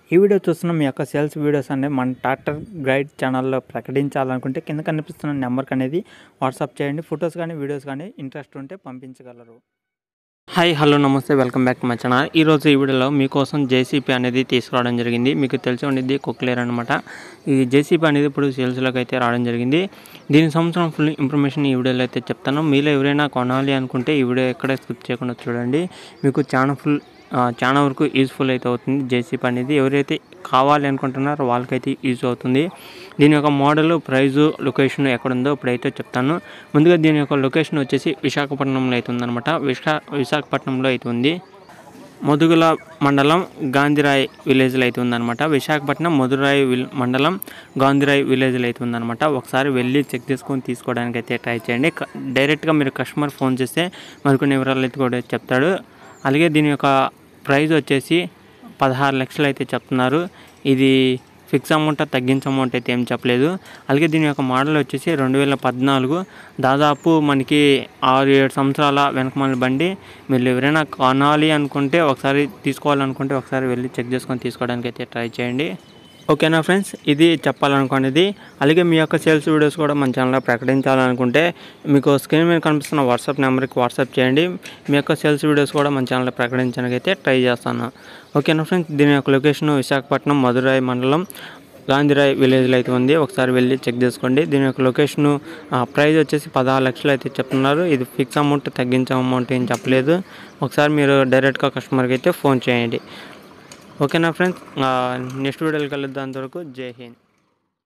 ఈ వీడియో చూస్తున్న మీ యొక్క సేల్స్ వీడియోస్ అనేవి మన ట్రాక్టర్ గైడ్ ఛానల్లో ప్రకటించాలనుకుంటే కింద కనిపిస్తున్న నెంబర్కి అనేది వాట్సాప్ చేయండి ఫొటోస్ కానీ వీడియోస్ కానీ ఇంట్రెస్ట్ ఉంటే పంపించగలరు హాయ్ హలో నమస్తే welcome back to my channel ఈరోజు ఈ వీడియోలో మీకోసం జేసీపీ అనేది తీసుకురావడం జరిగింది మీకు తెలిసి ఉండేది కుక్లేర్ అనమాట ఈ జేసీపీ అనేది ఇప్పుడు సేల్స్లోకి అయితే రావడం జరిగింది దీని సంవత్సరం ఫుల్ ఇన్ఫర్మేషన్ ఈ వీడియోలో అయితే చెప్తాను మీలో ఎవరైనా కొనాలి అనుకుంటే ఈ వీడియో ఎక్కడ స్కిప్ చేయకుండా చూడండి మీకు చాలా ఫుల్ ఆ, చాలా వరకు యూస్ఫుల్ అయితే అవుతుంది జేసీపీ అనేది ఎవరైతే కావాలి అనుకుంటున్నారో వాళ్ళకైతే యూజ్ అవుతుంది దీని యొక్క మోడల్ ప్రైజు లొకేషన్ ఎక్కడుందో ఇప్పుడైతే చెప్తాను ముందుగా దీని యొక్క లొకేషన్ వచ్చేసి విశాఖపట్నంలో అయితే ఉందన్నమాట విశా విశాఖపట్నంలో అయితే ఉంది మధుగుల మండలం గాంధీరాయ్ విలేజ్లో అయితే ఉందన్నమాట విశాఖపట్నం మధురాయ్ విల్ మండలం గాంధీరాయ్ విలేజ్లో అయితే ఉందన్నమాట ఒకసారి వెళ్ళి చెక్ చేసుకొని తీసుకోవడానికి అయితే ట్రై చేయండి క- డైరెక్ట్గా మీరు కస్టమర్ ఫోన్ చేస్తే మరికొన్ని వివరాలు అయితే కూడా చెప్తాడు అలాగే దీని యొక్క ప్రైస్ వచ్చేసి పదహారు లక్షలు అయితే చెప్తున్నారు ఇది ఫిక్స్ అమౌంట్ తగ్గించే అమౌంట్ అయితే ఏం చెప్పలేదు అలాగే దీని యొక్క మోడల్ వచ్చేసి రెండు వేల పద్నాలుగు దాదాపు మనకి ఆరు ఏడు సంవత్సరాల వెనకమాల బండి మీరు ఎవరైనా కొనాలి అనుకుంటే ఒకసారి తీసుకోవాలనుకుంటే ఒకసారి వెళ్ళి చెక్ చేసుకొని తీసుకోవడానికి అయితే ట్రై చేయండి ఓకేనా ఫ్రెండ్స్ ఇది చెప్పాలనుకునేది అలాగే మీ యొక్క సేల్స్ వీడియోస్ కూడా మన ఛానల్లో ప్రకటించాలనుకుంటే మీకు స్క్రీన్ మీద కనిపిస్తున్న వాట్సాప్ నెంబర్కి వాట్సాప్ చేయండి మీ యొక్క సేల్స్ వీడియోస్ కూడా మన ఛానల్లో ప్రకటించడానికి అయితే ట్రై చేస్తాను ఓకేనా ఫ్రెండ్స్ దీని యొక్క లొకేషన్ విశాఖపట్నం మధురాయి మండలం గాంధీరాయ్ విలేజ్లో అయితే ఉంది ఒకసారి వెళ్ళి చెక్ చేసుకోండి దీని యొక్క లొకేషన్ ప్రైస్ వచ్చేసి పదహారు లక్షలు అయితే చెప్తున్నారు ఇది ఫిక్స్ అమౌంట్ తగ్గించే అమౌంట్ ఏం చెప్పలేదు ఒకసారి మీరు డైరెక్ట్గా కస్టమర్కి అయితే ఫోన్ చేయండి ఓకేనా ఫ్రెండ్స్ నెక్స్ట్ వీడియోలో కలుద్దాం అంతవరకు జై హింద్